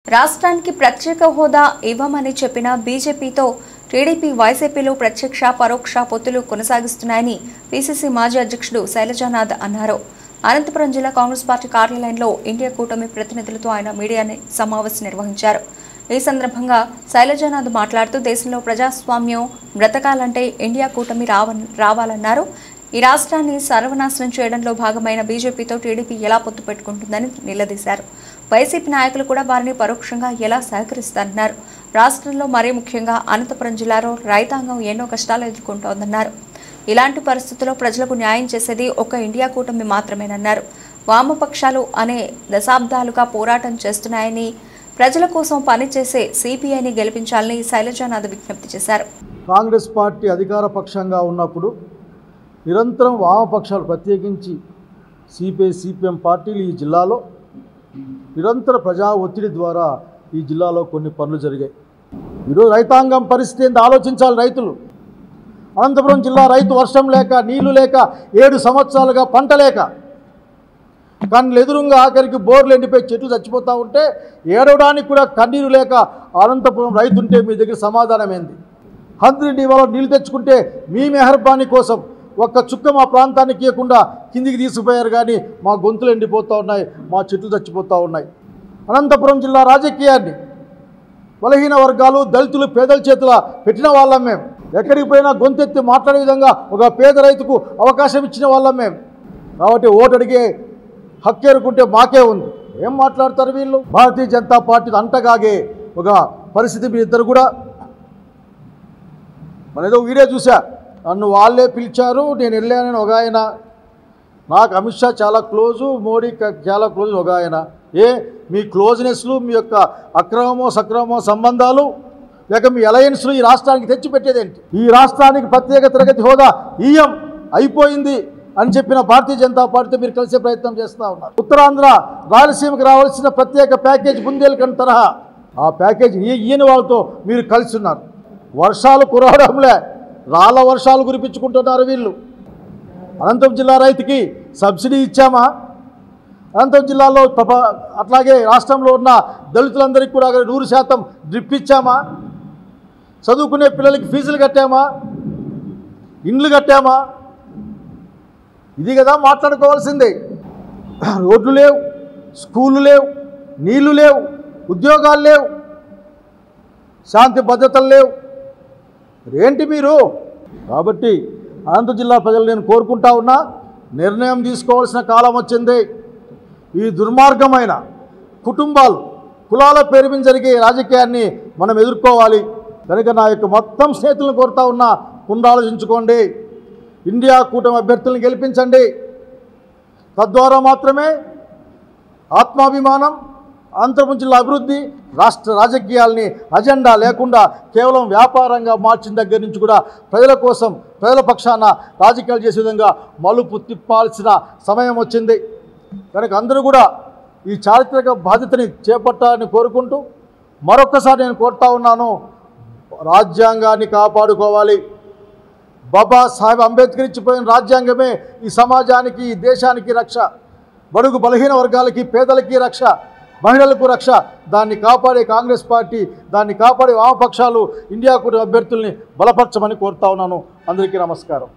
రాష్ట్రానికి ప్రత్యేక హోదా ఇవ్వమని చెప్పిన బీజేపీతో టీడీపీ వైసీపీలు ప్రత్యక్ష పరోక్ష పొత్తులు కొనసాగిస్తున్నాయని పీసీసీ మాజీ అధ్యక్షుడు శైలజానాథ్ అన్నారు అనంతపురం జిల్లా కాంగ్రెస్ పార్టీ కార్యాలయంలో ఇండియా కూటమి ప్రతినిధులతో ఆయన మీడియా సమావేశం నిర్వహించారు ఈ సందర్భంగా శైలజానాథ్ మాట్లాడుతూ దేశంలో ప్రజాస్వామ్యం బ్రతకాలంటే ఇండియా కూటమి రావ రావాలన్నారు ఈ రాష్ట్రాన్ని సర్వనాశనం చేయడంలో భాగమైన బీజేపీతో టీడీపీ ఎలా పొత్తు పెట్టుకుంటుందని నిలదీశారు వైసీపీ నాయకులు కూడా వారిని పరోక్షంగా ఎలా సహకరిస్తారన్నారు రాష్ట్రంలో మరీ ముఖ్యంగా అనంతపురం జిల్లాలో రైతాంగం ఎన్నో కష్టాలు ఎదుర్కొంటోందన్నారు ఇలాంటి పరిస్థితుల్లో ప్రజలకు న్యాయం చేసేది ఒక ఇండియా కూటమి మాత్రమేనన్నారు వామపక్షాలు అనే దశాబ్దాలుగా పోరాటం చేస్తున్నాయని ప్రజల కోసం పనిచేసే సిపిఐని గెలిపించాలని శైలజానాథ్ విజ్ఞప్తి చేశారు కాంగ్రెస్ పార్టీ అధికార పక్షంగా ఉన్నప్పుడు నిరంతరం వామపక్షాలు ప్రత్యేకించి సిపిఐ సిపిఎం పార్టీలు ఈ జిల్లాలో నిరంతర ప్రజా ఒత్తిడి ద్వారా ఈ జిల్లాలో కొన్ని పనులు జరిగాయి ఈరోజు రైతాంగం పరిస్థితి ఏంటి ఆలోచించాలి రైతులు అనంతపురం జిల్లా రైతు వర్షం లేక నీళ్లు లేక ఏడు సంవత్సరాలుగా పంట లేక కళ్ళు ఎదురుగా ఆఖరికి బోర్లు ఎండిపోయి చెట్లు చచ్చిపోతూ ఉంటే ఏడవడానికి కూడా కన్నీరు లేక అనంతపురం రైతు ఉంటే మీ దగ్గర సమాధానం ఏంది హంద్రెడ్డి ఇవాళ నీళ్ళు తెచ్చుకుంటే మీ మెహర్బానీ కోసం ఒక్క చుక్క మా ప్రాంతానికి ఇవ్వకుండా కిందికి తీసుకుపోయారు కానీ మా గొంతులు ఎండిపోతూ ఉన్నాయి మా చెట్లు చచ్చిపోతూ ఉన్నాయి అనంతపురం జిల్లా రాజకీయాన్ని బలహీన వర్గాలు దళితులు పేదల చేతుల పెట్టిన వాళ్ళం మేము ఎక్కడికి పోయినా గొంతెత్తి మాట్లాడే విధంగా ఒక పేద రైతుకు అవకాశం ఇచ్చిన వాళ్ళం మేము కాబట్టి ఓటు అడిగే హక్కు ఎరుకుంటే మాకే ఉంది ఏం మాట్లాడతారు వీళ్ళు భారతీయ జనతా పార్టీ అంటగాగే ఒక పరిస్థితి మీ ఇద్దరు కూడా మన ఏదో వీడియో చూసా నన్ను వాళ్ళే పిలిచారు నేను వెళ్ళానని ఒక ఆయన నాకు అమిత్ షా చాలా క్లోజు మోడీ క- చాలా క్లోజ్ ఒక ఆయన ఏ మీ క్లోజ్నెస్లు మీ యొక్క అక్రమమో సక్రమమో సంబంధాలు లేక మీ అలయన్స్లు ఈ రాష్ట్రానికి తెచ్చిపెట్టేదేంటి ఈ రాష్ట్రానికి ప్రత్యేక తరగతి హోదా ఈఎం అయిపోయింది అని చెప్పిన భారతీయ జనతా పార్టీతో మీరు కలిసే ప్రయత్నం చేస్తూ ఉన్నారు ఉత్తరాంధ్ర రాయలసీమకి రావాల్సిన ప్రత్యేక ప్యాకేజ్ బుందేల్ఖండ్ తరహా ఆ ప్యాకేజ్ ఈ- ఈయన వాళ్ళతో మీరు కలిసి ఉన్నారు వర్షాలు కురవడంలే రాళ్ళ వర్షాలు కురిపించుకుంటున్నారు వీళ్ళు అనంతపురం జిల్లా రైతుకి సబ్సిడీ ఇచ్చామా అనంతపురం జిల్లాలో ప్రప అట్లాగే రాష్ట్రంలో ఉన్న దళితులందరికీ కూడా నూరు శాతం డ్రిప్ ఇచ్చామా చదువుకునే పిల్లలకి ఫీజులు కట్టామా ఇండ్లు కట్టామా ఇది కదా మాట్లాడుకోవాల్సిందే రోడ్లు లేవు స్కూళ్ళు లేవు నీళ్లు లేవు ఉద్యోగాలు లేవు శాంతి భద్రతలు లేవు ఏంటి మీరు కాబట్టి అనంత జిల్లా ప్రజలు నేను కోరుకుంటా ఉన్నా నిర్ణయం తీసుకోవాల్సిన కాలం వచ్చింది ఈ దుర్మార్గమైన కుటుంబాలు కులాల పేరు మీద జరిగే రాజకీయాన్ని మనం ఎదుర్కోవాలి కనుక నా యొక్క మొత్తం స్నేహితులను కోరుతా ఉన్నా పునరాలోచించుకోండి ఇండియా కూటమి అభ్యర్థులను గెలిపించండి తద్వారా మాత్రమే ఆత్మాభిమానం ఆంధ్రప్రదేశ్ జిల్లా అభివృద్ధి రాష్ట్ర రాజకీయాల్ని అజెండా లేకుండా కేవలం వ్యాపారంగా మార్చిన దగ్గర నుంచి కూడా ప్రజల కోసం ప్రజల పక్షాన రాజకీయాలు చేసే విధంగా మలుపు తిప్పాల్సిన సమయం వచ్చింది కనుక అందరూ కూడా ఈ చారిత్రక బాధ్యతని చేపట్టాలని కోరుకుంటూ మరొక్కసారి నేను కోరుతా ఉన్నాను రాజ్యాంగాన్ని కాపాడుకోవాలి బాబా సాహెబ్ అంబేద్కర్ ఇచ్చిపోయిన రాజ్యాంగమే ఈ సమాజానికి ఈ దేశానికి రక్ష బడుగు బలహీన వర్గాలకి పేదలకి రక్ష మహిళలకు రక్ష దాన్ని కాపాడే కాంగ్రెస్ పార్టీ దాన్ని కాపాడే వామపక్షాలు ఇండియా కూటమి అభ్యర్థుల్ని బలపరచమని కోరుతా ఉన్నాను అందరికీ నమస్కారం